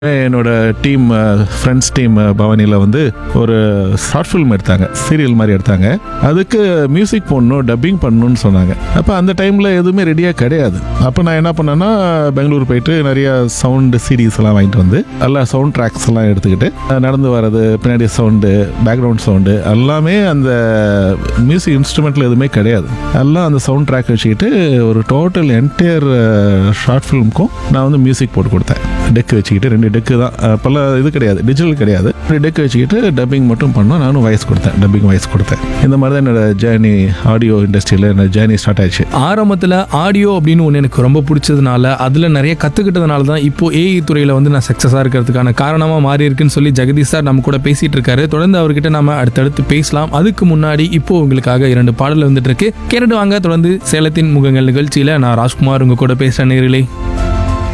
என்னோட team friends team பவானியில் வந்து ஒரு ஷார்ட் ஃபில்ம் எடுத்தாங்க சீரியல் மாதிரி எடுத்தாங்க அதுக்கு மியூசிக் போடணும் டப்பிங் பண்ணணும்னு சொன்னாங்க அப்போ அந்த டைமில் எதுவுமே ரெடியாக கிடையாது அப்போ நான் என்ன பண்ணேன்னா பெங்களூர் போயிட்டு நிறைய சவுண்டு சீரீஸ் எல்லாம் வாங்கிட்டு வந்து எல்லா சவுண்ட் ட்ராக்ஸ் எல்லாம் எடுத்துக்கிட்டு அஹ், நடந்து வர்றது பின்னாடி சவுண்டு பேக்ரவுண்ட் சவுண்டு எல்லாமே அந்த மியூசிக் இன்ஸ்ட்ருமெண்ட்டில் எதுவுமே கிடையாது எல்லாம் அந்த சவுண்ட் ட்ராக் வச்சுக்கிட்டு ஒரு டோட்டல் என்டையர் ஷார்ட் ஃபிலிமுக்கும் நான் வந்து மியூசிக் போட்டு கொடுத்தேன் டெக் வச்சுக்கிட்டு ரெண்டு டெக்கு தான் அப்போல்லாம் இது கிடையாது டிஜிட்டல் கிடையாது ரெண்டு டெக் வச்சுக்கிட்டு டப்பிங் மட்டும் பண்ணோம் நானும் வாய்ஸ் கொடுத்தேன் டப்பிங் வாய்ஸ் கொடுத்தேன் இந்த மாதிரி தான் என்னோட ஜேர்னி ஆடியோ இண்டஸ்ட்ரியில் என்னோட ஜேர்னி ஸ்டார்ட் ஆயிடுச்சு ஆரம்பத்தில் ஆடியோ அப்படின்னு ஒன்று எனக்கு ரொம்ப பிடிச்சதுனால அதில் நிறைய கற்றுக்கிட்டதுனால தான் இப்போ ஏஐ துறையில் வந்து நான் சக்ஸஸாக இருக்கிறதுக்கான காரணமாக மாறி இருக்குன்னு சொல்லி ஜெகதீஷ் சார் நம்ம கூட பேசிட்டு இருக்காரு தொடர்ந்து அவர்கிட்ட நாம அடுத்தடுத்து பேசலாம் அதுக்கு முன்னாடி இப்போ உங்களுக்காக இரண்டு பாடல் வந்துட்டு இருக்கு கேட்டுட்டு வாங்க தொடர்ந்து சேலத்தின் முகங்கள் நிகழ்ச்சியில் நான் ராஜ்குமார் உங்க கூட பேசுகிறேன் நேரிலே